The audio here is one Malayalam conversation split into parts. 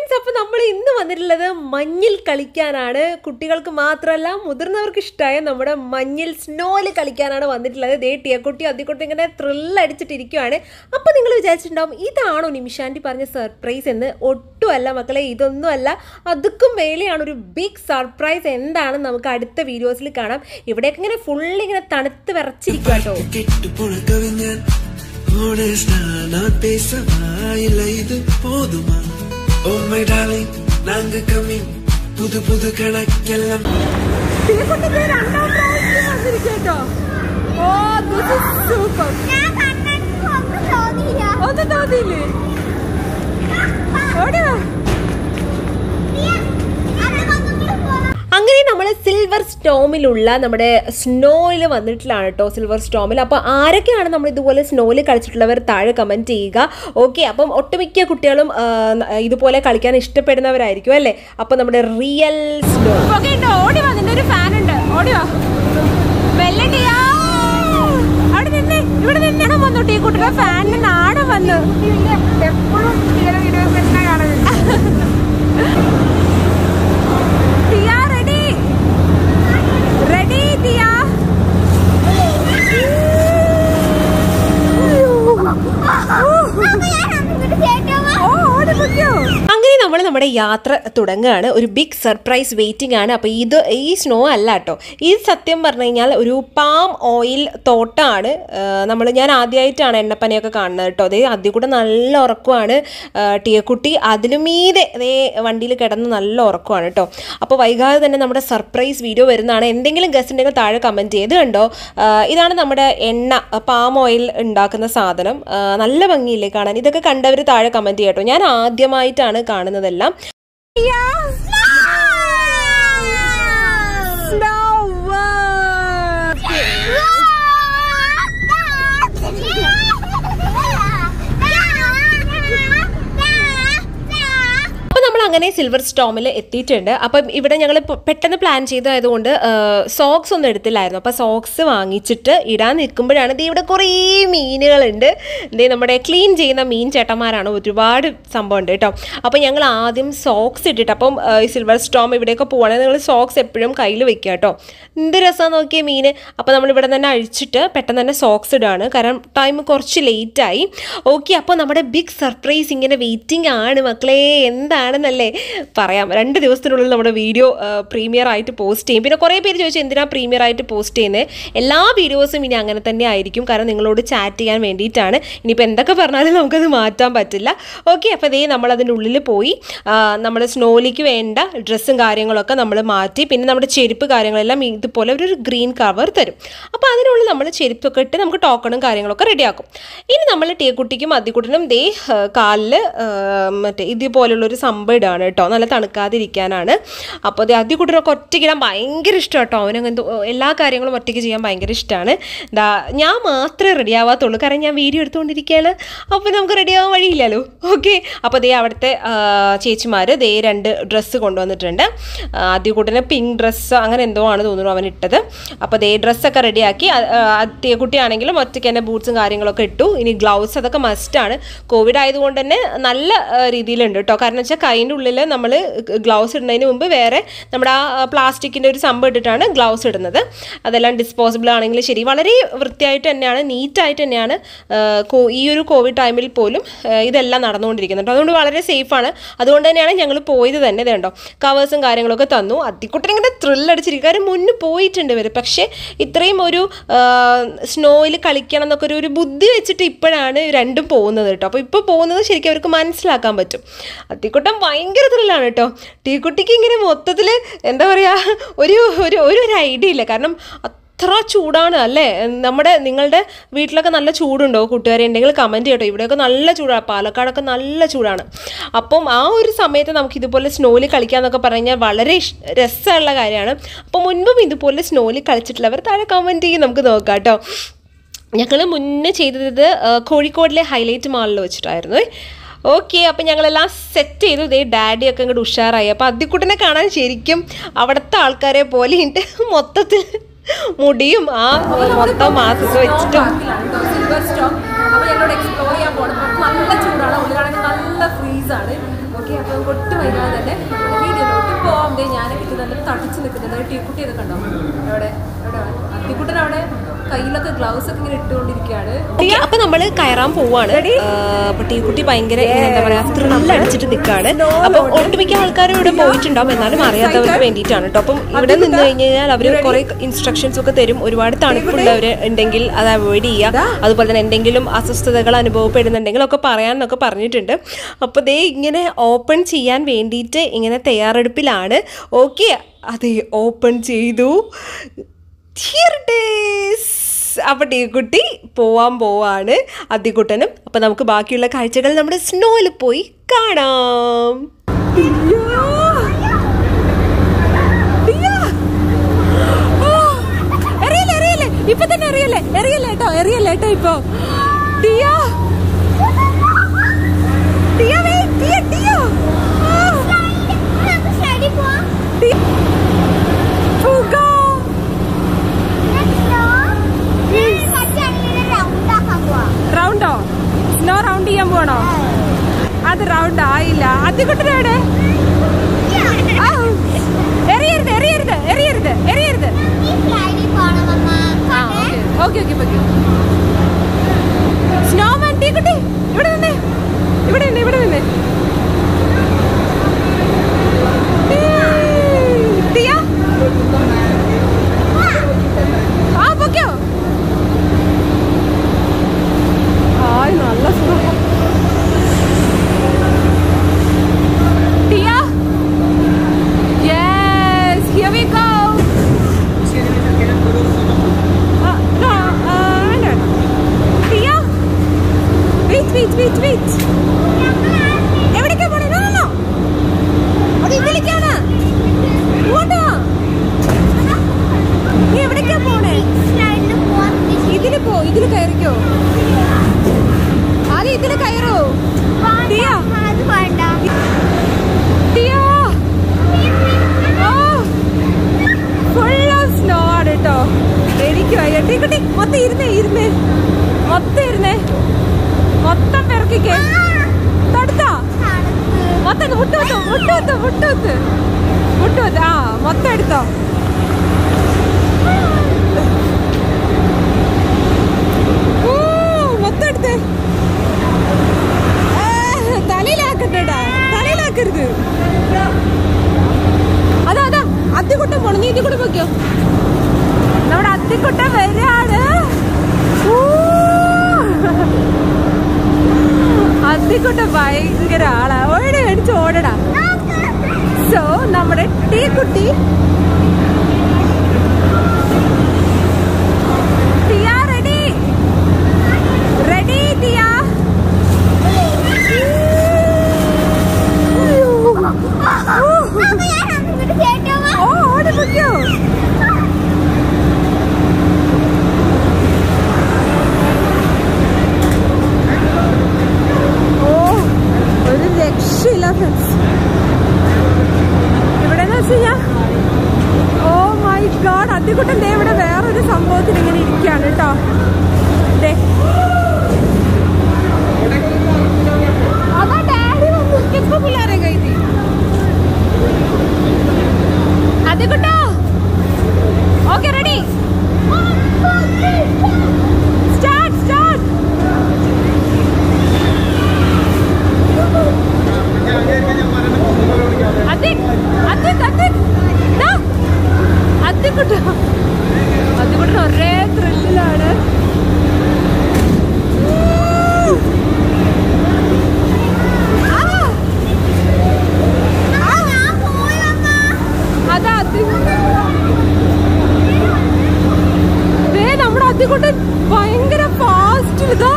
ഫ്രണ്ട്സ് അപ്പോൾ നമ്മൾ ഇന്ന് വന്നിട്ടുള്ളത് മഞ്ഞിൽ കളിക്കാനാണ് കുട്ടികൾക്ക് മാത്രമല്ല മുതിർന്നവർക്ക് ഇഷ്ടമായ നമ്മുടെ മഞ്ഞിൽ സ്നോയിൽ കളിക്കാനാണ് വന്നിട്ടുള്ളത് ദേ ടിയക്കുട്ടി അതിക്കുട്ടി ഇങ്ങനെ ത്രില്ലടിച്ചിട്ടിരിക്കുവാണ് അപ്പോൾ നിങ്ങൾ വിചാരിച്ചിട്ടുണ്ടാവും ഇതാണോ നിമിഷാൻറ്റി പറഞ്ഞ സർപ്രൈസ് എന്ന് ഒട്ടുമല്ല മക്കളെ ഇതൊന്നുമല്ല അതുക്കും വേലെയാണ് ഒരു ബിഗ് സർപ്രൈസ് എന്താണെന്ന് നമുക്ക് അടുത്ത വീഡിയോസിൽ കാണാം ഇവിടെയൊക്കെ ഇങ്ങനെ ഫുള്ള് ഇങ്ങനെ തണുത്ത് വിറച്ചിരിക്കുക കേട്ടോ கெட்டு போன கவிஞன் honest நான் பேசவா இல்ல இது போதுமா ஓ மை டார்லிங் நாங்க கம்மிங் புது புது கணக்கெல்லாம் ഒന്നും തോന്നിയില്ലേ ഓടിയോ അങ്ങനെ നമ്മൾ സിൽവർ സ്റ്റോമിലുള്ള നമ്മുടെ സ്നോയിൽ വന്നിട്ടുള്ളതാണ് കേട്ടോ സിൽവർ സ്റ്റോമിൽ അപ്പോൾ ആരൊക്കെയാണ് നമ്മൾ ഇതുപോലെ സ്നോയിൽ കളിച്ചിട്ടുള്ളവർ താഴെ കമൻറ്റ് ചെയ്യുക ഓക്കെ അപ്പം ഒട്ടുമിക്ക കുട്ടികളും ആ, ഇതുപോലെ കളിക്കാൻ ഇഷ്ടപ്പെടുന്നവരായിരിക്കും അല്ലേ അപ്പോൾ നമ്മുടെ റിയൽ സ്നോ ഓടി വാ നിന്റെ ഒരു ഫാൻ ഉണ്ട് ഓടി വാ അവിടെ നിന്ന് ഇവിടെ നിന്നാണ് വന്നു ടീ കുട്ടിയുടെ ഫാനിന് നാടൻ വന്നു എപ്പോഴും വീഡിയോസ് തന്നെ കാണുന്നുണ്ട് ദിയ റെഡി റെഡി ദിയ അങ്ങനെ നമ്മൾ നമ്മുടെ യാത്ര തുടങ്ങുകയാണ് ഒരു ബിഗ് സർപ്രൈസ് വെയിറ്റിംഗ് ആണ് അപ്പോൾ ഇത് ഈ സ്നോ അല്ല കേട്ടോ ഇത് സത്യം പറഞ്ഞു കഴിഞ്ഞാൽ ഒരു പാം ഓയിൽ തോട്ടമാണ് നമ്മൾ ഞാൻ ആദ്യമായിട്ടാണ് എണ്ണപ്പനയൊക്കെ കാണുന്നത് കേട്ടോ അതേ അതിൽ കൂടെ നല്ല ഉറക്കമാണ് ടിയക്കുട്ടി അതിലും മീതെ അതേ വണ്ടിയിൽ കിടന്ന് നല്ല ഉറക്കമാണ് കേട്ടോ അപ്പോൾ വൈകാതെ തന്നെ നമ്മുടെ സർപ്രൈസ് വീഡിയോ വരുന്നതാണ് എന്തെങ്കിലും ഗസ്റ്റ് ഉണ്ടെങ്കിൽ താഴെ കമൻറ്റ് ചെയ്ത് കണ്ടോ ആ, ഇതാണ് നമ്മുടെ എണ്ണ പാം ഓയിൽ ഉണ്ടാക്കുന്ന സാധനം ആ, നല്ല ഭംഗിയില്ലേ കാണാൻ ഇതൊക്കെ കണ്ടവർ താഴെ കമൻറ്റ് ചെയ്യട്ടോ ഞാൻ ആദ്യമായിട്ടാണ് കാണുന്നതെല്ലാം അപ്പോൾ നമ്മൾ അങ്ങനെ സിൽവർ സ്റ്റോമിൽ എത്തിയിട്ടുണ്ട് അപ്പം ഇവിടെ ഞങ്ങൾ പെട്ടെന്ന് പ്ലാൻ ചെയ്തതായതുകൊണ്ട് സോക്സ് ഒന്നും എടുത്തില്ലായിരുന്നു അപ്പോൾ സോക്സ് വാങ്ങിച്ചിട്ട് ഇടാൻ നിൽക്കുമ്പോഴാണ് ദേ ഇവിടെ കുറേ മീനുകളുണ്ട് ദേ നമ്മുടെ ക്ലീൻ ചെയ്യുന്ന മീൻ ചേട്ടന്മാരാണ് ഒരുപാട് സംഭവം ഉണ്ട് കേട്ടോ അപ്പോൾ ഞങ്ങൾ ആദ്യം സോക്സ് ഇട്ടിട്ട് അപ്പം ആ, ഈ സിൽവർ സ്റ്റോം ഇവിടെയൊക്കെ പോവുകയാണെങ്കിൽ നിങ്ങൾ സോക്സ് എപ്പോഴും കയ്യിൽ വെക്കുക കേട്ടോ എന്ത് രസമാണ് നോക്കിയ മീൻ അപ്പോൾ നമ്മൾ ഇവിടെ തന്നെ അഴിച്ചിട്ട് പെട്ടെന്ന് തന്നെ സോക്സ് ഇടുകയാണ് കാരണം ടൈം കുറച്ച് ലേറ്റായി ഓക്കെ അപ്പോൾ നമ്മുടെ ബിഗ് സർപ്രൈസ് ഇങ്ങനെ വെയിറ്റിംഗ് ആണ് മക്കളെ എന്താണെന്നല്ലേ പറയാം രണ്ട് ദിവസത്തിനുള്ളിൽ നമ്മുടെ വീഡിയോ പ്രീമിയർ ആയിട്ട് പോസ്റ്റ് ചെയ്യും പിന്നെ കുറേ പേര് ചോദിച്ചു എന്തിനാ പ്രീമിയർ ആയിട്ട് പോസ്റ്റ് ചെയ്യുന്നത് എല്ലാ വീഡിയോസും ഇനി അങ്ങനെ തന്നെ ആയിരിക്കും കാരണം നിങ്ങളോട് ചാറ്റ് ചെയ്യാൻ വേണ്ടിയിട്ടാണ് ഇനിയിപ്പോൾ എന്തൊക്കെ പറഞ്ഞാലും നമുക്കത് മാറ്റാൻ പറ്റില്ല ഓക്കെ അപ്പോൾ ഇതേ നമ്മൾ അതിൻ്റെ ഉള്ളിൽ പോയി നമ്മൾ സ്നോയിലേക്ക് വേണ്ട ഡ്രസ്സും കാര്യങ്ങളൊക്കെ നമ്മൾ മാറ്റി പിന്നെ നമ്മുടെ ചെരുപ്പ് കാര്യങ്ങളെല്ലാം ഇതുപോലെ ഒരു ഗ്രീൻ കവർ തരും അപ്പോൾ അതിനുള്ളിൽ നമ്മൾ ചെരുപ്പൊക്കെ ഇട്ട് നമുക്ക് ടോക്കണും കാര്യങ്ങളൊക്കെ റെഡിയാക്കും ഇനി നമ്മൾ ടീക്കുട്ടിക്കും അതിക്കുട്ടിനും ദേ കാലിൽ മറ്റേ ഇതുപോലുള്ളൊരു സംഭവം ഇടാണ് കേട്ടോ നല്ല തണുക്കാതിരിക്കാനാണ് അപ്പോൾ ദേ അതിക്കുട്ടിനൊക്കെ ഒറ്റയ്ക്ക് ഇടാൻ ഭയങ്കര ഇഷ്ടം കേട്ടോ അവനങ്ങനത്തെ എല്ലാ കാര്യങ്ങളും ഒറ്റയ്ക്ക് ചെയ്യാൻ ഭയങ്കര ഇഷ്ടമാണ് ദാ ഞാൻ മാത്രമേ റെഡി ആവാത്തുള്ളൂ കാരണം ഞാൻ വീഡിയോ എടുത്തുകൊണ്ടിരിക്കുകയാണ് അപ്പോൾ നമുക്ക് റെഡി ആവാൻ വഴിയില്ലല്ലോ ഓക്കെ അപ്പോൾ ദേ അവിടുത്തെ ചേച്ചിമാർ ദേ രണ്ട് ഡ്രസ്സ് കൊണ്ടുവന്നിട്ടുണ്ട് അതികൂട്ടിന് പിങ്ക് ഡ്രസ്സ് അങ്ങനെ എന്തോ ആണ് തോന്നുന്നു അവൻ ഇട്ടത് അപ്പോൾ ദേ ഡ്രസ്സൊക്കെ റെഡിയാക്കി കുട്ടിയാണെങ്കിലും ഒറ്റയ്ക്ക് തന്നെ ബൂട്ട്സും കാര്യങ്ങളൊക്കെ ഇട്ടു ഇനി ഗ്ലൗസ് അതൊക്കെ മസ്റ്റാണ് കോവിഡ് ആയതുകൊണ്ട് തന്നെ നല്ല ആ, രീതിയിലുണ്ട് കേട്ടോ കാരണം വെച്ചാൽ കൈൻ്റെ ഉള്ളിൽ നമ്മൾ ഗ്ലൗസ് ഇടുന്നതിന് മുമ്പ് വേറെ നമ്മുടെ ആ പ്ലാസ്റ്റിക്കിൻ്റെ ഒരു സംഭവം ഇട്ടിട്ടാണ് ഗ്ലൗസ് ഇടുന്നത് അതെല്ലാം ഡിസ്പോസിബിൾ ആണെങ്കിലും ശരി വളരെ വൃത്തിയായിട്ട് തന്നെയാണ് നീറ്റായിട്ട് തന്നെയാണ് ആ, കോ- ഈ ഒരു കോവിഡ് ടൈമിൽ പോലും ആ, ഇതെല്ലാം നടന്നുകൊണ്ടിരിക്കുന്നത് കേട്ടോ അതുകൊണ്ട് വളരെ സേഫാണ് അതുകൊണ്ട് തന്നെയാണ് ഞങ്ങൾ പോയത് തന്നെ ഇത് കണ്ടോ കവേഴ്സും കാര്യങ്ങളൊക്കെ തന്നു അതിക്കുട്ടൻ ഇങ്ങനെ ത്രില്ലടിച്ചിരിക്കും കാര്യം മുന്നേ പോയിട്ടുണ്ട് ഇവർ പക്ഷേ ഇത്രയും ഒരു സ്നോയിൽ കളിക്കണം എന്നൊക്കെ ഒരു ഒരു ബുദ്ധി വെച്ചിട്ട് ഇപ്പോഴാണ് രണ്ടും പോകുന്നത് കേട്ടോ അപ്പോൾ ഇപ്പോൾ പോകുന്നത് ശരിക്കും അവർക്ക് മനസ്സിലാക്കാൻ പറ്റും അത്തിക്കുട്ടൻ ഭയങ്കര ത്രില്ലാണ് കേട്ടോ ടീക്കുട്ടിക്ക് ഇങ്ങനെ മൊത്തത്തിൽ എന്താ പറയുക ഒരു ഒരു ഒരു ഒരു ഐഡിയ ഇല്ല കാരണം അത്ര ചൂടാണ് അല്ലേ നമ്മുടെ നിങ്ങളുടെ വീട്ടിലൊക്കെ നല്ല ചൂടുണ്ടോ കൂട്ടുകാരെ ഉണ്ടെങ്കിൽ കമൻറ്റ് ചെയ്യട്ടോ ഇവിടെയൊക്കെ നല്ല ചൂടാണ് പാലക്കാടൊക്കെ നല്ല ചൂടാണ് അപ്പം ആ ഒരു സമയത്ത് നമുക്ക് ഇതുപോലെ സ്നോയിൽ കളിക്കാന്നൊക്കെ പറഞ്ഞു കഴിഞ്ഞാൽ വളരെ ഇഷ്- രസമുള്ള കാര്യമാണ് അപ്പോൾ മുൻപും ഇതുപോലെ സ്നോയിൽ കളിച്ചിട്ടുള്ളവർ താഴെ കമൻറ്റ് ചെയ്യും നമുക്ക് നോക്കാം കേട്ടോ ഞങ്ങൾ മുന്നേ ചെയ്തത് ആ, കോഴിക്കോടിലെ ഹൈലൈറ്റ് മാളിൽ വെച്ചിട്ടായിരുന്നു ഓക്കെ അപ്പം ഞങ്ങളെല്ലാം സെറ്റ് ചെയ്തു ഇതേ ഡാഡിയൊക്കെ ഇങ്ങോട്ട് ഉഷാറായി അപ്പോൾ അതിക്കുട്ടനെ കാണാൻ ശരിക്കും അവിടുത്തെ ആൾക്കാരെ പോലെ ഉണ്ട് മൊത്തത്തിൽ മുടിയും ആ മൊത്തം മാസ്ക് വെച്ചിട്ടും സിൽവർ സ്റ്റോം അപ്പൊ ഞങ്ങളോട് എക്സ്പ്ലോർ ചെയ്യാൻ പോകണം നല്ല ചൂടാണ് ഉള്ളിലാണെങ്കിൽ നല്ല ഫ്രീസ് ആണ് ഓക്കെ അപ്പോൾ നമുക്ക് ഒട്ടും വൈകാതെ തന്നെ വീഡിയോയിലോട്ട് പോവാം ദേ ഞാനൊക്കെ ഇത് നല്ല തടിച്ച് നിൽക്കുന്നത് ടീക്കുട്ടിയൊക്കെ കണ്ടോ അവിടെ അവിടെ അത്തിക്കുട്ടൻ അവിടെ കയ്യിലൊക്കെ ഗ്ലൗസ് ഒക്കെ ഇങ്ങനെ ഇട്ടുകൊണ്ടിരിക്കുകയാണ് അപ്പൊ നമ്മള് കയറാൻ പോവാണ് അപ്പൊ ടീക്കുട്ടി ഭയങ്കര ഇങ്ങനെ എന്താ പറയാ ത്രില്ല് അടിച്ചിട്ട് നിൽക്കാണ് അപ്പൊ ഒട്ടുമിക്ക ആൾക്കാരും ഇവിടെ പോയിട്ടുണ്ടാവും എന്നാലും അറിയാത്തവർക്ക് വേണ്ടിയിട്ടാണ് കേട്ടോ അപ്പം ഇവിടെ നിന്ന് കഴിഞ്ഞ് കഴിഞ്ഞാൽ അവർ കുറെ ഇൻസ്ട്രക്ഷൻസ് ഒക്കെ തരും ഒരുപാട് തണുപ്പുള്ളവർ ഉണ്ടെങ്കിൽ അത് അവോയ്ഡ് ചെയ്യുക അതുപോലെ തന്നെ എന്തെങ്കിലും അസ്വസ്ഥതകൾ അനുഭവപ്പെടുന്നുണ്ടെങ്കിൽ ഒക്കെ പറയാമെന്നൊക്കെ പറഞ്ഞിട്ടുണ്ട് അപ്പോൾ ദേ ഇങ്ങനെ ഓപ്പൺ ചെയ്യാൻ വേണ്ടിയിട്ട് ഇങ്ങനെ തയ്യാറെടുപ്പിലാണ് ഓക്കെ അതെ ഓപ്പൺ ചെയ്തു Here it is. അപ്പൊ ടീക്കുട്ടി പോവാൻ പോവാണ് അതികുട്ടനും അപ്പൊ നമുക്ക് ബാക്കിയുള്ള കാഴ്ചകൾ നമ്മുടെ സ്നോയിൽ പോയി കാണാം ഇപ്പൊ തന്നെ അറിയല്ലേ അറിയല്ലേ കേട്ടോ അറിയല്ലേ കേട്ടോ ഇപ്പൊ ടിയോ ടിയോ wait, ടിയോ ടിയോ പുക റൗണ്ടോ സ്നോ റൗണ്ട് ചെയ്യാൻ പോണോ അത് റൗണ്ട് ആയില്ല അതികുട്ടനെവിടെ എറിയരുത് എറിയരുത് എറിയരുത് എറിയരുത് ഓക്കെ ഓക്കെ ഓക്കെ സ്നോമാൻ ടീക്കുട്ടി ഇവിടെ നിന്നേ ഇവിടെ നിന്നേ ഇവിടെ നിന്നേ ടിയ ആ പൊക്കോ ആയ് നല്ല സുഖം Tia yes here we go Tia wait wait wait wait എവിടേക്കാ പോണേ നോ നോ അത് ഇതിലേക്കാണ് ഇങ്ങോട്ടാ നീ എവിടേക്കാ പോണേ ഇതില് പോ ഇതില് കയറിക്കോ ആദ്യം ഇതില് കയറോ Tia Tia full of snow ആണ് കേട്ടോ എനിക്ക് വയ്യ ടിക്കുട്ടി മൊത്തം ഇരുന്നേ ഇരുന്നേ മൊത്തം ഇരുന്നേ മൊത്തം പിറക്കിക്കേ തടുത്താ മൊത്തം മുട്ടൂത്ത് മുട്ടൂത്ത് മുട്ടൂത്ത് മുട്ടൂത്ത് ആ മൊത്തം എടുത്തോ ഊ, മൊത്തം എടുത്തേ ആ, തലയിലാക്കണ്ടടാ തലയിലാക്കരുത് അതാ അതാ അത്തിക്കുട്ടൻ പോണം നീ ഇതിൽ കൂടെ പോയിക്കോ നമ്മുടെ അത്തിക്കുട്ടൻ വരാണ് ഊ. അത്തിക്കുട്ടൻ ഭയങ്കര ആളാ ഓടെ അടിച്ച് ഓടടാ സോ നമ്മുടെ ടീ കുട്ടി ടിയ റെഡി റെഡി ടിയ ഓ ഓടി പൊയ്ക്കോ ഓ ഒരു രക്ഷയില്ല ഫ്രണ്ട്സ് ഇവിടെ എന്ന് വെച്ച് കഴിഞ്ഞാൽ ഓ മൈ ഗാഡ് അത്തിക്കുട്ടൻ ദേ ഇവിടെ വേറൊരു സംഭവത്തിൽ ഇങ്ങനെ ഇരിക്കുകയാണ് കേട്ടോ ദേ. അതാ ഡാഡി വന്നു എപ്പോ പിള്ളേരെ കൈതി അതിക്കുട്ടോ okay ready start start Athik Athik Athik ദാ അതിക്കുട്ടോ അതിക്കുട്ടൻ ഒരേ ത്രില്ലിലാണ് ആ. അതാ അതി ദേ നമ്മുടെ അതിക്കുട്ടൻ ഭയങ്കര ഫാസ്റ്റ് ഇതാ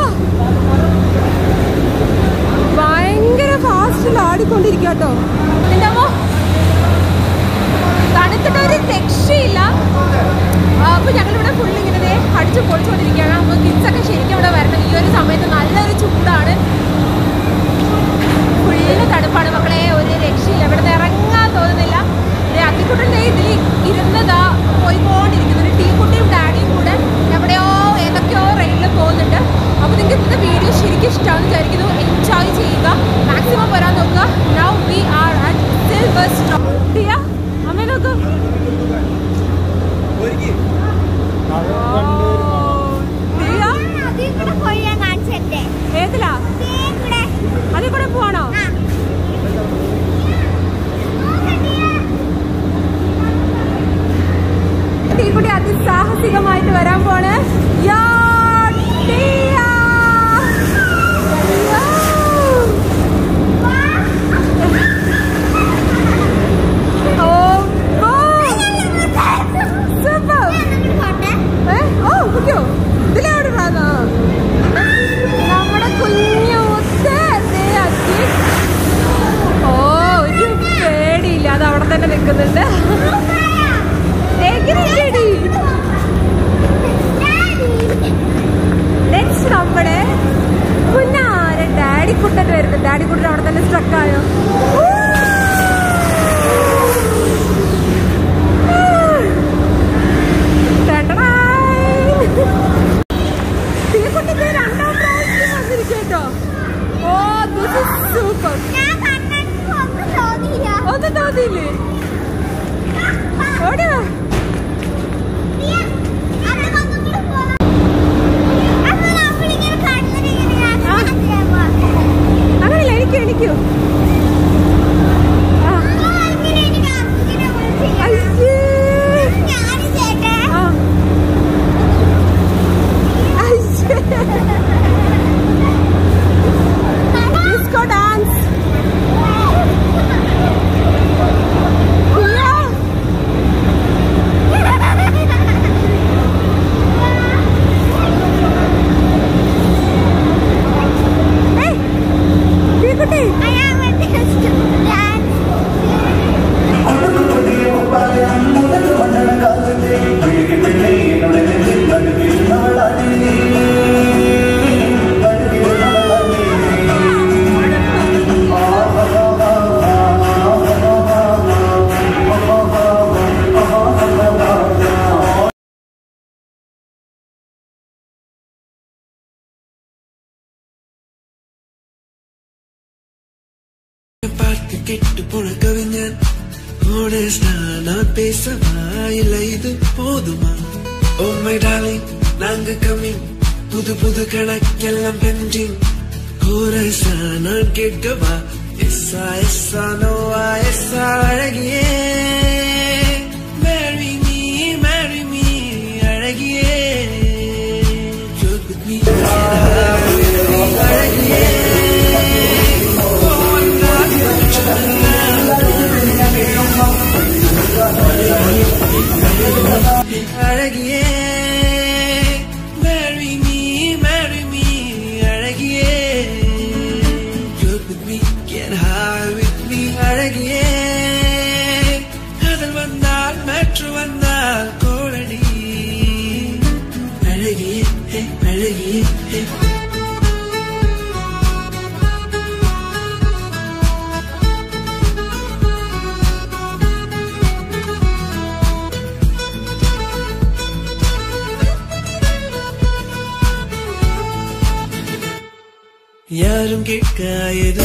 ഭയങ്കര ഫാസ്റ്റിൽ ആടിക്കൊണ്ടിരിക്കാട്ടോ നിന്റെ അമ്മോ തണുത്തിട്ട് ഒരു രക്ഷയില്ല ആ, അപ്പൊ ഞങ്ങളിവിടെ ഫുൾ ഇങ്ങനെ ദേ അടിച്ച് പൊളിച്ചുകൊണ്ടിരിക്കുകയാണ് അപ്പൊ കിഡ്സ് ഒക്കെ ശരിക്കും ഇവിടെ വരണം ഈ ഒരു സമയത്ത് നല്ലൊരു ചൂടാണ് ഫുള്ള് തണുപ്പാണ് മക്കളെ ഒരു രക്ഷയില്ല ഇവിടെ നിന്ന് ഇറങ്ങാൻ തോന്നുന്നില്ല അത്തിക്കുട്ടൻ ദേ ഇതിൽ ഇരുന്നതാ പോയിക്കൊണ്ടിരിക്കുന്നു ഒരു ടീ കുട്ടിയും ഡാഡിയും കൂടെ എവിടെയോ ഏതൊക്കെയോ റെയിലിൽ പോകുന്നുണ്ട് അപ്പോൾ നിങ്ങൾക്ക് ഇന്നത്തെ വീഡിയോ ശരിക്കും ഇഷ്ടമാണെന്ന് വിചാരിക്കുന്നു എൻജോയ് ചെയ്യുക മാക്സിമം വരാൻ നോക്കുക രക്ഷയില്ലേ ഓടാ അങ്ങനെയല്ല എനിക്ക് എനിക്കോ ആ അയ്യേ ആ അയ്യേ ഡിസ്കോ ഡാൻസ് കുട്ടി பார்த்து கெட்டு போன கவிஞன் ஹோனஸ்டா நான் பேசவா இல்ல இது போதுமா ஓ மை டார்லிங் நாங்க கம்மிங் புது புது கணக்கெல்லாம் பெண்டிங் கோரஸா நான் கேட்கவா எஸ்ஸா எஸ்ஸா Noah எஸ்ஸா அழகியே marry me marry me அழகியே Joke with me அழகியே அழகியே marry me marry me அழகியே joke with me get high with me அழகியே காதல் வந்தால் மாற்று வந்தால் கோழடி அழகியே ஹே, அழகியே ஹே. யாரும் கேட்காயது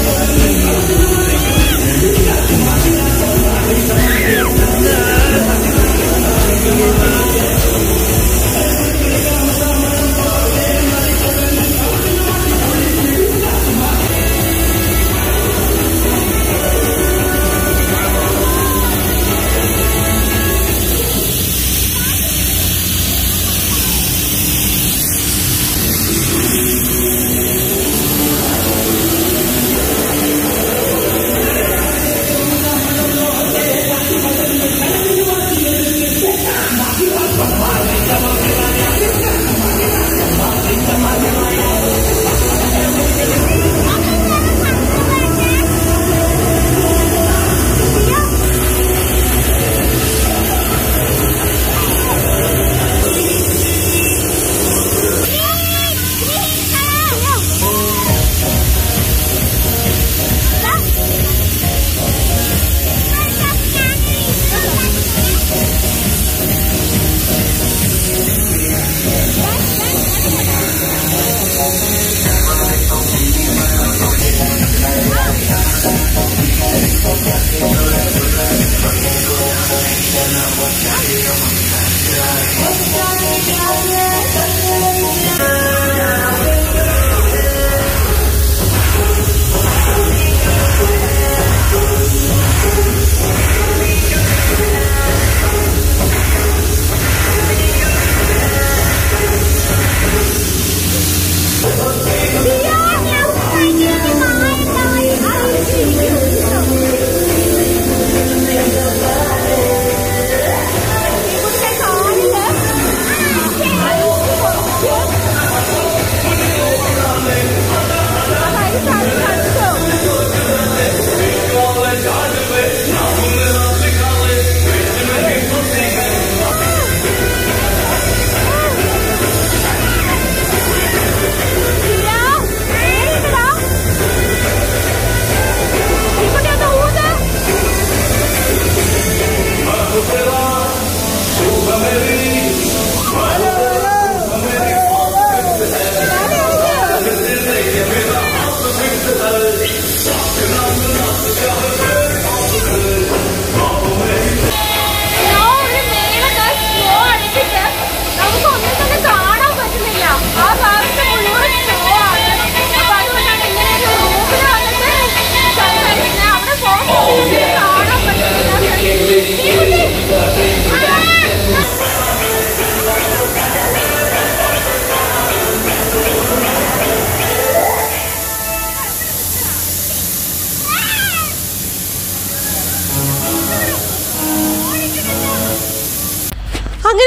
Thank you.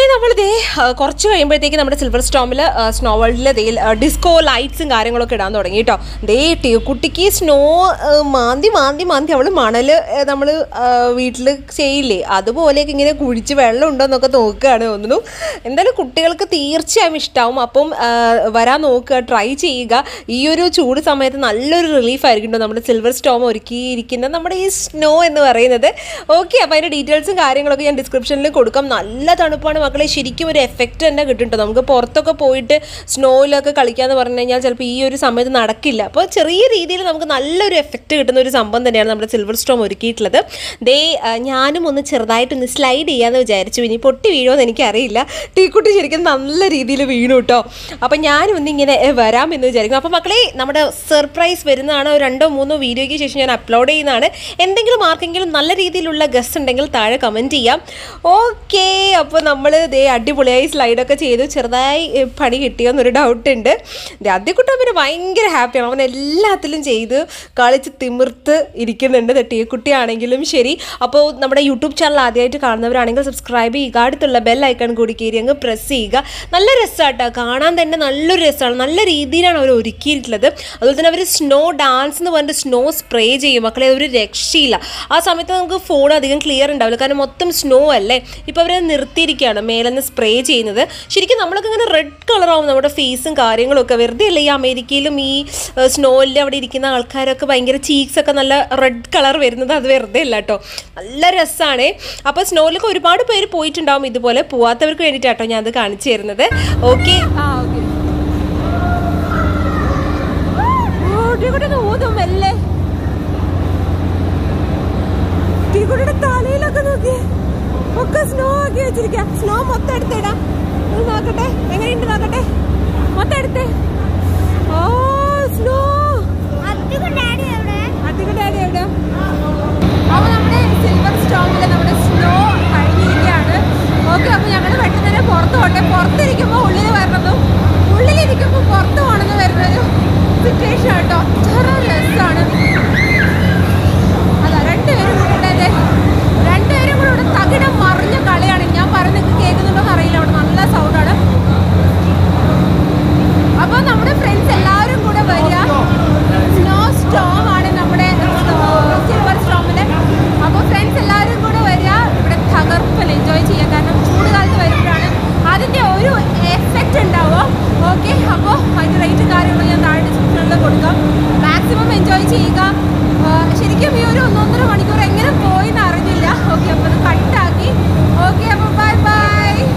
നമ്മൾ ദേ ആ, കുറച്ച് കഴിയുമ്പോഴത്തേക്ക് നമ്മുടെ സിൽവർ സ്റ്റോമിൽ സ്നോ വേൾഡിൽ ദേ ഡിസ്കോ ലൈറ്റ്സും കാര്യങ്ങളൊക്കെ ഇടാൻ തുടങ്ങി കേട്ടോ ദേ ടി കുട്ടിക്ക് സ്നോ മാന്തി മാന്തി മാന്തി അവൾ മണൽ നമ്മൾ വീട്ടിൽ ചെയ്യില്ലേ അതുപോലെയൊക്കെ ഇങ്ങനെ കുഴിച്ച് വെള്ളം ഉണ്ടോ എന്നൊക്കെ നോക്കുകയാണ് തോന്നുന്നു എന്തായാലും കുട്ടികൾക്ക് തീർച്ചയായും ഇഷ്ടാവും അപ്പം ആ, വരാൻ നോക്കുക ട്രൈ ചെയ്യുക ഈ ഒരു ചൂട് സമയത്ത് നല്ലൊരു റിലീഫ് ആയിരിക്കും ട്ടോ നമ്മുടെ സിൽവർ സ്റ്റോം ഒരുക്കിയിരിക്കുന്ന നമ്മുടെ ഈ സ്നോ എന്ന് പറയുന്നത് ഓക്കെ അപ്പോൾ അതിൻ്റെ ഡീറ്റെയിൽസും കാര്യങ്ങളൊക്കെ ഞാൻ ഡിസ്ക്രിപ്ഷനിൽ കൊടുക്കാം നല്ല തണുപ്പാണ് മക്കളെ ശരിക്കും ഒരു എഫക്റ്റ് തന്നെ കിട്ടും ട്ടോ. നമുക്ക് പുറത്തൊക്കെ പോയിട്ട് സ്നോയിലൊക്കെ കളിക്കാന്ന് പറഞ്ഞു കഴിഞ്ഞാൽ ചിലപ്പോൾ ഈ ഒരു സമയത്ത് നടക്കില്ല അപ്പോൾ ചെറിയ രീതിയിൽ നമുക്ക് നല്ലൊരു എഫക്റ്റ് കിട്ടുന്ന ഒരു സംഭവം തന്നെയാണ് നമ്മുടെ സിൽവർ സ്റ്റോം ഒരുക്കിയിട്ടുള്ളത് ദേ ആ, ഞാനും ഒന്ന് ചെറുതായിട്ടൊന്ന് സ്ലൈഡ് ചെയ്യാമെന്ന് വിചാരിച്ചു ഇനി പൊട്ടി വീഴുമെന്ന് എനിക്കറിയില്ല ടീക്കുട്ടി ശരിക്കും നല്ല രീതിയിൽ വീണു കേട്ടോ അപ്പം ഞാനും ഒന്നിങ്ങനെ ഏ, വരാമെന്ന് വിചാരിക്കുന്നു അപ്പോൾ മക്കളെ നമ്മുടെ സർപ്രൈസ് വരുന്നതാണ് ഒരു രണ്ടോ മൂന്നോ വീഡിയോയ്ക്ക് ശേഷം ഞാൻ അപ്ലോഡ് ചെയ്യുന്നതാണ് എന്തെങ്കിലും ആർക്കെങ്കിലും നല്ല രീതിയിലുള്ള ഗസ്റ്റ് ഉണ്ടെങ്കിൽ താഴെ കമൻറ്റ് ചെയ്യാം ഓക്കെ അപ്പോൾ നമ്മൾ ദേ അടിപൊളിയായി സ്ലൈഡൊക്കെ ചെയ്തു ചെറുതായി ഏ, പണി കിട്ടിയോന്നൊരു ഡൗട്ട് ഉണ്ട് ആദ്യക്കുട്ടൻ പിന്നെ ഭയങ്കര ഹാപ്പിയാണ് അവൻ എല്ലാത്തിലും ചെയ്ത് കളിച്ച് തിമിർത്ത് ഇരിക്കുന്നുണ്ട് തെട്ടിയക്കുട്ടി ആണെങ്കിലും ശരി അപ്പോൾ നമ്മുടെ യൂട്യൂബ് ചാനൽ ആദ്യമായിട്ട് കാണുന്നവരാണെങ്കിൽ സബ്സ്ക്രൈബ് ചെയ്യുക അടുത്തുള്ള ബെൽ ഐക്കൺ കൂടി കയറി അങ്ങ് പ്രസ് ചെയ്യുക നല്ല രസമാട്ടോ കാണാൻ തന്നെ നല്ലൊരു രസമാണ് നല്ല രീതിയിലാണ് അവർ ഒരുക്കിയിട്ടുള്ളത് അതുപോലെ തന്നെ അവർ സ്നോ ഡാൻസ് എന്ന് പറഞ്ഞിട്ട് സ്നോ സ്പ്രേ ചെയ്യും മക്കളെ ഒരു രക്ഷയില്ല ആ സമയത്ത് നമുക്ക് ഫോൺ അധികം ക്ലിയർ ഉണ്ടാവില്ല കാരണം മൊത്തം സ്നോ അല്ലേ ഇപ്പോൾ അവർ നിർത്തിയിരിക്കുകയാണ് മേലെന്ന് സ്പ്രേ ചെയ്യുന്നത് ശരിക്കും നമ്മളൊക്കെ ഇങ്ങനെ റെഡ് കളറാവും നമ്മുടെ ഫേസും കാര്യങ്ങളും ഒക്കെ വെറുതെ അല്ല ഈ അമേരിക്കയിലും ഈ സ്നോയിൽ അവിടെ ഇരിക്കുന്ന ആൾക്കാരൊക്കെ ഭയങ്കര ചീക്സ് ഒക്കെ നല്ല റെഡ് കളർ വരുന്നത് അത് വെറുതെ അല്ല കേട്ടോ നല്ല രസമാണ് അപ്പോൾ സ്നോയിലൊക്കെ ഒരുപാട് പേര് പോയിട്ടുണ്ടാവും ഇതുപോലെ പോവാത്തവർക്ക് വേണ്ടിയിട്ടാട്ടോ ഞാൻ അത് കാണിച്ചു തരുന്നത് ഓക്കെ ആ ഓക്കെ ഊതും മെല്ലെ ടീക്കുട്ടിയുടെ തലയിലൊക്കെ നോക്കി ഒക്കെ സ്നോ ആക്കി വെച്ചിരിക്കാം സ്നോ മൊത്തം എടുത്തിടാം ഇത് നോക്കട്ടെ എങ്ങനെയുണ്ട് നോക്കട്ടെ മൊത്തം എടുത്തേ ഓ സ്നോ അധികം ഡാഡി എവിടെ അപ്പൊ നമ്മുടെ സിൽവർ സ്റ്റോമിൽ നമ്മുടെ സ്നോ കഴിഞ്ഞിരിക്കുകയാണ് ഓക്കെ അപ്പൊ ഞങ്ങൾ പെട്ടെന്ന് തന്നെ പുറത്ത് പോട്ടെ പുറത്തിരിക്കുമ്പോൾ ഉള്ളിൽ വരണമെന്നും ഉള്ളിലിരിക്കുമ്പോൾ പുറത്ത് പോകണമെന്ന് വരുന്നൊരു സിറ്റുവേഷൻ